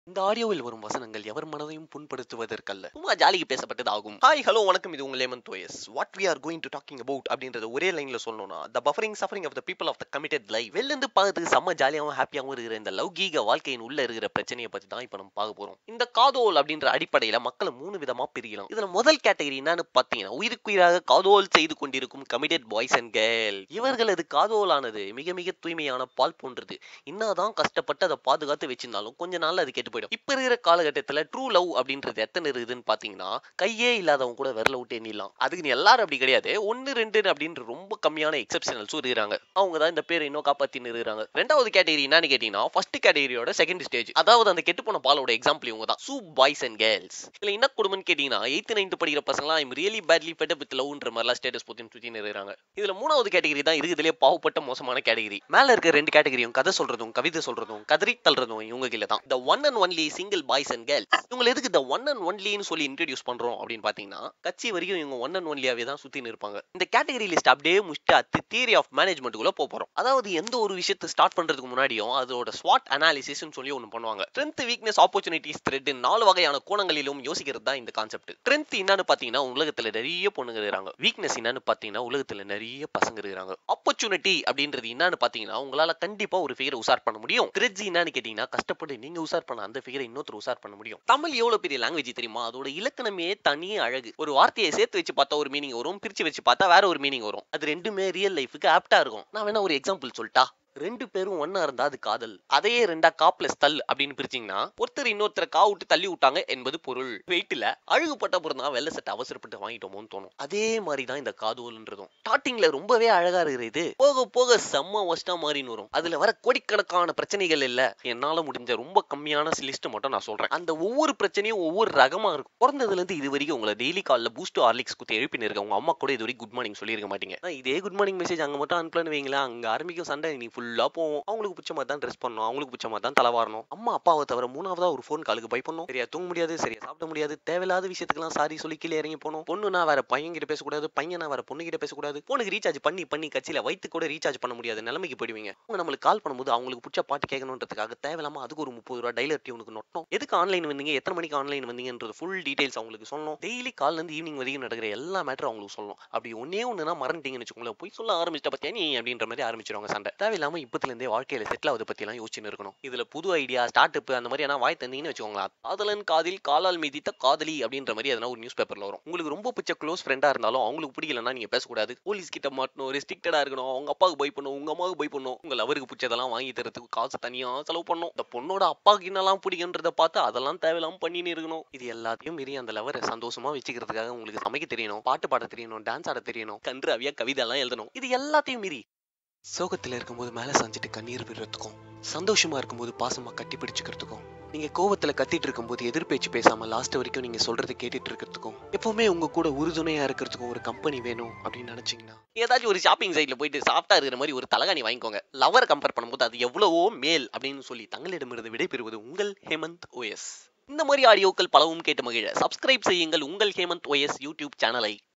இந்த ஆடியோவில் வரும் வசனங்கள் எவர் மனதையும் புண்படுத்துவதற்கல்ல சும்மா ஜாலிக்கு பேசப்பட்டது ஆகும் ஹாய் ஹலோ வணக்கம் இது உங்கள் ஏமன் தோயஸ் what we are going to talking about அப்படின்றது ஒரே லைன்ல சொல்லணும்னா the buffering suffering of the people of the committed life வெளிலிருந்து பார்த்து செம்ம ஜாலியாகவும் ஹாப்பியாகவும் இருக்கிற இந்த லௌகீக வாழ்க்கையின் உள்ள இருக்கிற பிரச்சனையை பத்தி தான் இப்போ நம்ம பார்க்க போறோம் இந்த காதோல் அப்படின்ற அடிப்படையில மக்களை மூணு விதமா பிரிக்கலாம் இதுல முதல் கேட்டகரி என்னன்னு பாத்தீங்கன்னா உயிருக்குயிராக காதோல் செய்து கொண்டிருக்கும் கமிட்டட் பாய்ஸ் அண்ட் கேர்ள் இவர்களது காதோலானது மிக மிக தூய்மையான பால் போன்றது என்னதான் கஷ்டப்பட்டு அதை பாதுகாத்து வச்சிருந்தாலும் கொஞ்ச நாள்ல அது கெட்டு போயிடும் இப்ப இருக்கிற காலகட்டத்துல ட்ரூ லவ் அப்படின்றது எத்தனை இருக்குதுன்னு பாத்தீங்கன்னா கையே இல்லாதவங்க கூட விரல விட்டு எண்ணிடலாம் அதுக்கு நீ எல்லாரும் அப்படி கிடையாது ஒன்னு ரெண்டு அப்படின்ற ரொம்ப கம்மியான எக்ஸப்ஷனல்ஸும் இருக்கிறாங்க அவங்க தான் இந்த பேரை இன்னும் காப்பாத்தின்னு இருக்கிறாங்க ரெண்டாவது கேட்டகரி என்னன்னு கேட்டீங்கன்னா ஃபர்ஸ்ட் கேட்டகரியோட செகண்ட் ஸ்டேஜ் அதாவது அந்த கெட்டு போன பாலோட எக்ஸாம்பிள் இவங்க தான் சூ பாய்ஸ் அண்ட் கேர்ள்ஸ் இதுல என்ன குடும்பம்னு கேட்டீங்கன்னா எயித்து நைன்த் படிக்கிற பசங்களாம் I'm really badly fed with லவ்ன்ற மாதிரிலாம் ஸ்டேட்டஸ் போத்தி சுத்தின்னு இருக்கிறாங்க இதுல மூணாவது கேட்டகரி தான் இருக்குதுலேயே பாவப்பட்ட மோசமான கேட்டகரி மேல இருக்க ரெண்டு கேட்டகரியும் கதை சொல்றதும் கவிதை சொல்றதும் கதறி தள்ளுறதும் இவங்க கீழே தான் the one and only single boys and girls இவங்க எதுக்கு த ஒன் அண்ட் ஒன்லின்னு சொல்லி இன்ட்ரடியூஸ் பண்றோம் அப்படின்னு பாத்தீங்கன்னா கட்சி வரைக்கும் இவங்க ஒன் அண்ட் ஒன்லியாவே தான் சுத்தின்னு இருப்பாங்க இந்த கேட்டகரி லிஸ்ட் அப்படியே முடிச்சுட்டு அத்து தியரி ஆஃப் மேனேஜ்மெண்ட்டுக்குள்ள போக போறோம் அதாவது எந்த ஒரு விஷயத்தை ஸ்டார்ட் பண்றதுக்கு முன்னாடியும் அதோட ஸ்வாட் அனாலிசிஸ் சொல்லி ஒன்று பண்ணுவாங்க ஸ்ட்ரென்த் வீக்னஸ் ஆப்பர்ச்சுனிட்டிஸ் த்ரெட் நாலு வகையான கோணங்களிலும் யோசிக்கிறது தான் இந்த கான்செப்ட் ஸ்ட்ரென்த் என்னன்னு பாத்தீங்கன்னா உலகத்துல நிறைய பொண்ணுங்க இருக்கிறாங்க வீக்னஸ் என்னன்னு பாத்தீங்கன்னா உலகத்துல நிறைய பசங்க இருக்கிறாங்க ஆப்பர்ச்சுனிட்டி அப்படின்றது என்னன்னு பாத்தீங்கன்னா உங்களால கண்டிப்பா ஒரு ஃபிகரை உசார் பண்ண முடியும் கிரெட்ஜி என்னன்னு கேட்டீங்கன்னா கஷ்டப்பட்டு நீங்க உசார் பண்ண அந்த ஃபிகரை இன்னொருத்தர் உசார் பண்ண முடியும் தமிழ் எவ்வளவு பெரிய லாங்குவேஜ் தெரியுமா அதோட இலக்கணமே தனியே அழகு ஒரு வார்த்தையை சேர்த்து வச்சு பார்த்தா ஒரு மீனிங் வரும் பிரிச்சு வச்சு பார்த்தா வேற ஒரு மீனிங் வரும் அது ரெண்டுமே ரியல் லைஃபுக்கு ஆப்டா இருக்கும் நான் வேணா ஒரு எக்ஸாம்பிள் சொல்லிட்டா ரெண்டு பேரும் ஒன்னா இருந்தா அது காதல் அதையே ரெண்டா கா பிளஸ் தல் அப்படின்னு பிரிச்சீங்கன்னா ஒருத்தர் இன்னொருத்தரை கா விட்டு தள்ளி விட்டாங்க என்பது பொருள் வெயிட்ல அழுகுப்பட்ட அப்புறம் தான் வெள்ள சட்டை அவசரப்பட்டு வாங்கிட்டோமோன்னு தோணும் அதே மாதிரி தான் இந்த காதோல்ன்றதும் ஸ்டார்டிங்ல ரொம்பவே அழகா இருக்கிறது போக போக செம்ம ஒஸ்டா மாறின்னு வரும் அதுல வர கோடிக்கணக்கான பிரச்சனைகள் இல்ல என்னால முடிஞ்ச ரொம்ப கம்மியான லிஸ்ட் மட்டும் நான் சொல்றேன் அந்த ஒவ்வொரு பிரச்சனையும் ஒவ்வொரு ரகமா இருக்கும் பிறந்ததுல இருந்து இது வரைக்கும் உங்களை டெய்லி காலில் பூஸ்ட் ஹார்லிக்ஸ் குத்தி எழுப்பின்னு இருக்க உங்க அம்மா கூட இது வரைக்கும் குட் மார்னிங் சொல்லியிருக்க மாட்டீங்க ஆனா இதே குட் மார்னிங் மெசேஜ் அங்க மட்டும் அனுப்பலன்னு வைங்களேன் அங்க ஆரம்பிக்கும் சண்டை நீ ஃபுல்லா போவோம் அவங்களுக்கு பிடிச்ச மாதிரி தான் ட்ரெஸ் பண்ணணும் அவங்களுக்கு பிடிச்ச மாதிரி தான் தலைவாரணும் அம்மா அப்பாவை தவிர மூணாவதா ஒரு ஃபோன் காலுக்கு பை பண்ணும் சரியா தூங்க முடியாது சரியா சாப்பிட முடியாது தேவையில்லாத விஷயத்துக்குலாம் சாரி சொல்லி கீழே இறங்கி போகணும் பொண்ணுனா வேற பையன் கிட்ட பேசக்கூடாது பையனா வேற பொண்ணு கிட்ட பேசக்கூடாது போனுக்கு ரீசார்ஜ் பண்ணி பண்ணி கட்சியில வயித்து கூட ரீசார்ஜ் பண்ண முடியாத நிலைமைக்கு போயிடுவீங்க அவங்க நம்மளுக்கு கால் பண்ணும்போது அவங்களுக்கு பிடிச்ச பாட்டு கேட்கணுன்றதுக்காக தேவையில்லாம அதுக்கு ஒரு முப்பது ரூபா டைலர் டியூனுக்கு நொட்டணும் எதுக்கு ஆன்லைன் வந்தீங்க எத்தனை மணிக்கு ஆன்லைன் வந்தீங்கன்றது ஃபுல் டீடைல்ஸ் அவங்களுக்கு சொல்லணும் டெய்லி கால்ல இருந்து ஈவினிங் வரைக்கும் நடக்கிற எல்லா மேட்டரும் அவங்களுக்கு சொல்லணும் அப்படி ஒன்னே ஒண்ணுனா மறந்துட்டீங்கன்னு வச்சுக்கோங்களேன் போய் சொல்ல ஆரம்பிச்சிட்ட பத்தியா நீ அப்படின்ற மாதிரி ஆரம்பிச்சிருவாங்க சண்டை தேவையில்லாம இப்பத்துல இருந்தே வாழ்க்கையில செட்டில் ஆகுது பத்தி எல்லாம் யோசிச்சுன்னு இருக்கணும் இதுல புது ஐடியா ஸ்டார்ட் அப் அந்த மாதிரி வாய் தந்தீங்கன்னு வச்சுக்கோங்களேன் காதலன் காதில் காலால் மிதித்த காதலி அப்படின்ற மாதிரி எதனா ஒரு நியூஸ் பேப்பர்ல வரும் உங்களுக்கு ரொம்ப பிடிச்ச க்ளோஸ் ஃப்ரெண்டா இருந்தாலும் அவங்களுக்கு பிடிக்கலன்னா நீங்க பேசக்கூடாது போலீஸ் கிட்ட மாட்டணும் ரெஸ்ட்ரிக்டடா இருக்கணும் அவங்க அப்பாவுக்கு பை பண்ணும் உங்க அம்மாவுக்கு பை பண்ணும் உங்க லவருக்கு பிடிச்சதெல்லாம் வாங்கி தரதுக்கு காசு தனியா செலவு பண்ணும் இந்த பொண்ணோட அப்பாவுக்கு என்னெல்லாம் பிடிக்குன்றத பார்த்து அதெல்லாம் தேவையில்லாம பண்ணின்னு இருக்கணும் இது எல்லாத்தையும் மீறி அந்த லவரை சந்தோஷமா வச்சுக்கிறதுக்காக உங்களுக்கு சமைக்க தெரியணும் பாட்டு பாட தெரியணும் டான்ஸ் ஆட தெரியணும் கன்றாவியா கவிதை எல்லாம் எழுதணும் இது எல்லாத்தையும் மீறி சோகத்துல இருக்கும்போது மேல சாஞ்சிட்டு கண்ணீர் விடுறதுக்கும் சந்தோஷமா இருக்கும்போது பாசமா கட்டி பிடிச்சுக்கிறதுக்கும் நீங்க கோவத்துல கத்திட்டு இருக்கும்போது எதிர்பேச்சு பேசாம லாஸ்ட் வரைக்கும் நீங்க சொல்றது கேட்டுட்டு இருக்கிறதுக்கும் எப்பவுமே உங்க கூட உறுதுணையா இருக்கிறதுக்கும் ஒரு கம்பெனி வேணும் அப்படின்னு நினைச்சீங்கன்னா ஏதாச்சும் ஒரு ஷாப்பிங் சைட்ல போயிட்டு சாஃப்டா இருக்கிற மாதிரி ஒரு தலகாணி வாங்கிக்கோங்க லவர் கம்பேர் பண்ணும்போது அது எவ்வளவோ மேல் அப்படின்னு சொல்லி தங்களிடமிருந்து விடைபெறுவது உங்கள் ஹேமந்த் ஓஎஸ் இந்த மாதிரி ஆடியோக்கள் பலவும் கேட்டு மகிழ சப்ஸ்கிரைப் செய்யுங்கள் உங்கள் ஹேமந்த் ஓஎஸ் யூடியூப் சேனலை